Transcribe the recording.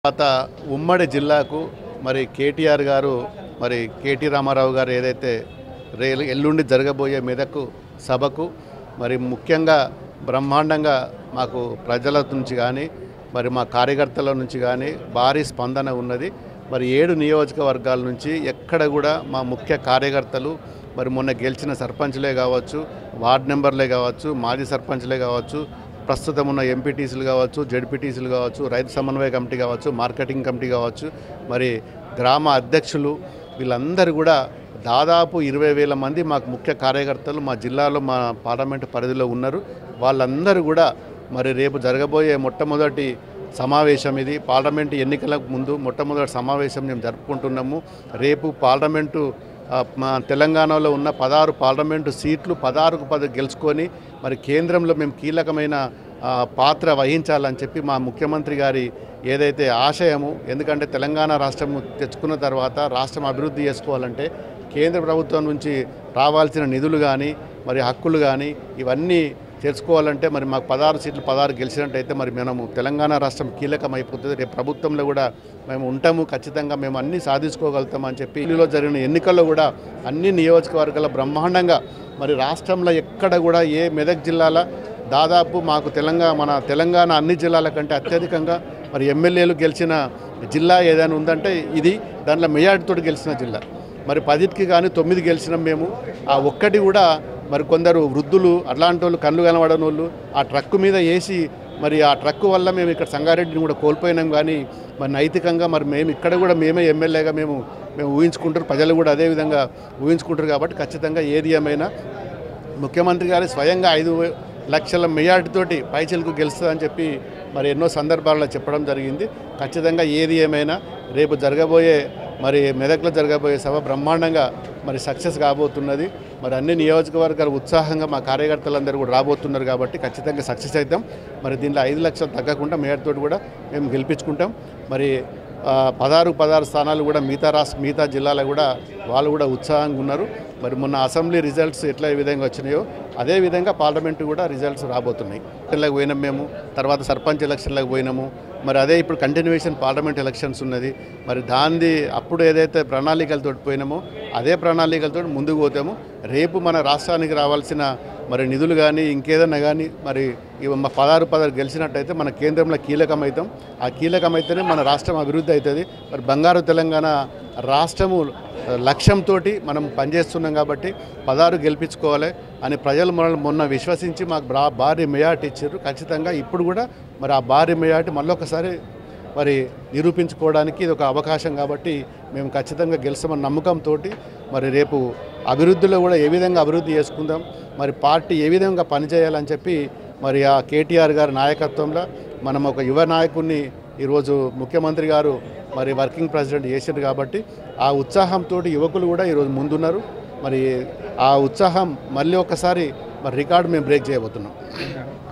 తర్వాత ఉమ్మడి జిల్లాకు మరి కేటీఆర్ గారు మరి కేటీ రామారావు గారు ఏదైతే రే ఎల్లుండి జరగబోయే మెదకు సభకు మరి ముఖ్యంగా బ్రహ్మాండంగా మాకు ప్రజల నుంచి కానీ మరి మా కార్యకర్తల నుంచి కానీ భారీ స్పందన ఉన్నది మరి ఏడు నియోజకవర్గాల నుంచి ఎక్కడ కూడా మా ముఖ్య కార్యకర్తలు మరి మొన్న గెలిచిన సర్పంచ్లే కావచ్చు వార్డ్ మెంబర్లే కావచ్చు మాజీ సర్పంచ్లే కావచ్చు ప్రస్తుతం ఉన్న ఎంపీటీసీలు కావచ్చు జెడ్పీటీసీలు కావచ్చు రైతు సమన్వయ కమిటీ కావచ్చు మార్కెటింగ్ కమిటీ కావచ్చు మరి గ్రామ అధ్యక్షులు వీళ్ళందరూ కూడా దాదాపు ఇరవై వేల మంది మాకు ముఖ్య కార్యకర్తలు మా జిల్లాలో మా పార్లమెంటు పరిధిలో ఉన్నారు వాళ్ళందరూ కూడా మరి రేపు జరగబోయే మొట్టమొదటి సమావేశం ఇది పార్లమెంటు ఎన్నికలకు ముందు మొట్టమొదటి సమావేశం మేము జరుపుకుంటున్నాము రేపు పార్లమెంటు ఆ, మా తెలంగాణలో ఉన్న పదహారు పార్లమెంటు సీట్లు పదహారుకు పది గెలుచుకొని మరి కేంద్రంలో మేము కీలకమైన ఆ, పాత్ర వహించాలని చెప్పి మా ముఖ్యమంత్రి గారి ఏదైతే ఆశయము ఎందుకంటే తెలంగాణ రాష్ట్రం తెచ్చుకున్న తర్వాత రాష్ట్రం అభివృద్ధి చేసుకోవాలంటే కేంద్ర ప్రభుత్వం నుంచి రావాల్సిన నిధులు కానీ మరి హక్కులు కానీ ఇవన్నీ తెలుసుకోవాలంటే మరి మాకు పదహారు సీట్లు పదహారు గెలిచినట్టయితే మరి మనము తెలంగాణ రాష్ట్రం కీలకం అయిపోతుంది రేపు ప్రభుత్వంలో కూడా మేము ఉంటాము ఖచ్చితంగా మేము అన్నీ సాధించుకోగలుగుతాం అని చెప్పి ఢిల్లీలో జరిగిన ఎన్నికల్లో కూడా అన్ని నియోజకవర్గాల బ్రహ్మాండంగా మరి రాష్ట్రంలో ఎక్కడ కూడా ఏ మెదక్ జిల్లాల దాదాపు మాకు తెలంగాణ మన తెలంగాణ అన్ని జిల్లాల కంటే అత్యధికంగా మరి ఎమ్మెల్యేలు గెలిచిన జిల్లా ఏదైనా ఉందంటే ఇది దాంట్లో మెజార్టీతో గెలిచిన జిల్లా మరి పదిటికి కానీ తొమ్మిది గెలిచినాం మేము ఆ ఒక్కటి కూడా మరి కొందరు వృద్ధులు అట్లాంటి వాళ్ళు కళ్ళు కనబడని వాళ్ళు ఆ ట్రక్కు మీద వేసి మరి ఆ ట్రక్కు వల్ల మేము ఇక్కడ సంగారెడ్డిని కూడా కోల్పోయినాం కానీ మరి నైతికంగా మరి మేము ఇక్కడ కూడా మేమే ఎమ్మెల్యేగా మేము మేము ఊహించుకుంటారు ప్రజలు కూడా అదే విధంగా ఊహించుకుంటారు కాబట్టి ఖచ్చితంగా ఏది ఏమైనా ముఖ్యమంత్రి గారు స్వయంగా ఐదు లక్షల మెజార్టీతోటి పైచలకు గెలుస్తుందని చెప్పి మరి ఎన్నో సందర్భాల్లో చెప్పడం జరిగింది ఖచ్చితంగా ఏది ఏమైనా రేపు జరగబోయే మరి మెదక్లో జరగబోయే సభ బ్రహ్మాండంగా మరి సక్సెస్ కాబోతున్నది మరి అన్ని నియోజకవర్గాలు ఉత్సాహంగా మా కార్యకర్తలందరూ కూడా రాబోతున్నారు కాబట్టి ఖచ్చితంగా సక్సెస్ అవుతాం మరి దీంట్లో ఐదు లక్షలు తగ్గకుండా మేయర్తో కూడా మేము గెలిపించుకుంటాం మరి ఆ, పదహారు పదహారు స్థానాలు కూడా మిగతా రాష్ట్ర మిగతా జిల్లాలో కూడా వాళ్ళు కూడా ఉత్సాహంగా ఉన్నారు మరి మొన్న అసెంబ్లీ రిజల్ట్స్ ఎట్లా ఏ విధంగా వచ్చినాయో అదే విధంగా పార్లమెంటు కూడా రిజల్ట్స్ రాబోతున్నాయి ఎలక్షన్లకు పోయినాం మేము తర్వాత సర్పంచ్ ఎలక్షన్లకు పోయినాము మరి అదే ఇప్పుడు కంటిన్యూషన్ పార్లమెంట్ ఎలక్షన్స్ ఉన్నది మరి దాన్ని అప్పుడు ఏదైతే ప్రణాళికలతో పోయినామో అదే ప్రణాళికలతో ముందుకు పోతాము రేపు మన రాష్ట్రానికి రావాల్సిన మరి నిధులు కానీ ఇంకేదన్నా కానీ మరి ఇవి మా పదహారు పదహారు గెలిచినట్టయితే మన కేంద్రంలో కీలకమవుతాం ఆ కీలకమైతేనే మన రాష్ట్రం అభివృద్ధి అవుతుంది మరి బంగారు తెలంగాణ రాష్ట్రము లక్ష్యంతో మనం పనిచేస్తున్నాం కాబట్టి పదహారు గెలిపించుకోవాలి అని ప్రజలు మనల్ని మొన్న విశ్వసించి మాకు బా భారీ మెజార్టీ ఇచ్చారు ఖచ్చితంగా ఇప్పుడు కూడా మరి ఆ భారీ మెజార్టీ మళ్ళొకసారి మరి నిరూపించుకోవడానికి ఇది ఒక అవకాశం కాబట్టి మేము ఖచ్చితంగా గెలుస్తామన్న నమ్మకంతో మరి రేపు అభివృద్ధిలో కూడా ఏ విధంగా అభివృద్ధి చేసుకుందాం మరి పార్టీ ఏ విధంగా పనిచేయాలని చెప్పి మరి ఆ కేటీఆర్ గారి నాయకత్వంలో మనం ఒక యువ నాయకుడిని ఈరోజు ముఖ్యమంత్రి గారు మరి వర్కింగ్ ప్రెసిడెంట్ చేశారు కాబట్టి ఆ ఉత్సాహంతో యువకులు కూడా ఈరోజు ముందున్నారు మరి ఆ ఉత్సాహం మళ్ళీ ఒకసారి మరి రికార్డు మేము బ్రేక్ చేయబోతున్నాం